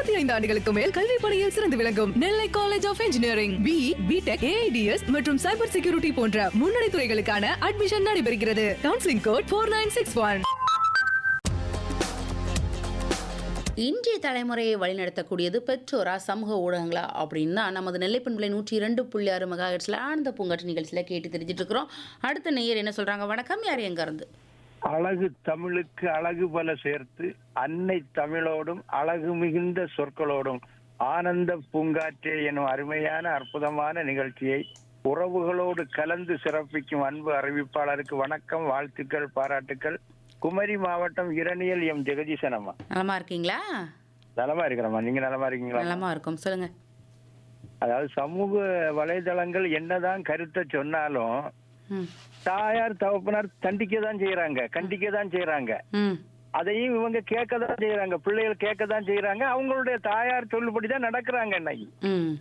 இருபத்தி ஐந்து ஆண்டுகளுக்கு மேல் கல்வி பணியில் சிறந்து விளங்கும் Nellai college of engineering B BTech AIDS மற்றும் சைபர் செக்யூரிட்டி போன்ற முன்னணி துறைகளுக்கான அட்மிஷன் நடைபெறுகிறது counselling code four nine six one இன்றைய தலைமுறையை வழிநடத்தக்கூடியது பெற்றோரா சமூக ஊடகங்களா அப்படின்னு தான் நமது நெல்லை பண்பலை நூற்றி இரண்டு புள்ளி ஆறு மெகாஹெட்ஸில் ஆனந்த பூங்காற்று நிகழ்ச்சியில் கேட்டு தெரிஞ்சுட்டு இருக்கிறோம் அடுத்த நேயர் என்ன சொல்றாங்க வணக்கம் யார் எங்க இருந்து அழகு தமிழுக்கு அழகு பல சேர்த்து அன்னை தமிழோடும் அழகு மிகுந்த சொற்களோடும் ஆனந்த பூங்காற்றே எனும் அருமையான அற்புதமான நிகழ்ச்சியை உறவுகளோடு கலந்து சிறப்பிக்கும் அன்பு அறிவிப்பாளருக்கு வணக்கம் வாழ்த்துக்கள் பாராட்டுக்கள் குமரி மாவட்டம் இரணியல் எம் ஜெகதீசன் அம்மா நலமா இருக்கீங்களா நலமா இருக்கிறம்மா நீங்க நலமா இருக்கீங்களா நலமா இருக்கும் சொல்லுங்க அதாவது சமூக வலைதளங்கள் என்னதான் கருத்தை சொன்னாலும் ம் தாயார் தகப்பனார் தண்டிக்க தான் செய்யறாங்க கண்டிக்க தான் செய்யறாங்க ம் அதையும் இவங்க கேட்க தான் செய்யறாங்க பிள்ளைகள் கேட்க தான் செய்யறாங்க அவங்களுடைய தாயார் சொல்லுபடி தான் நடக்கிறாங்க இன்னைக்கு ம்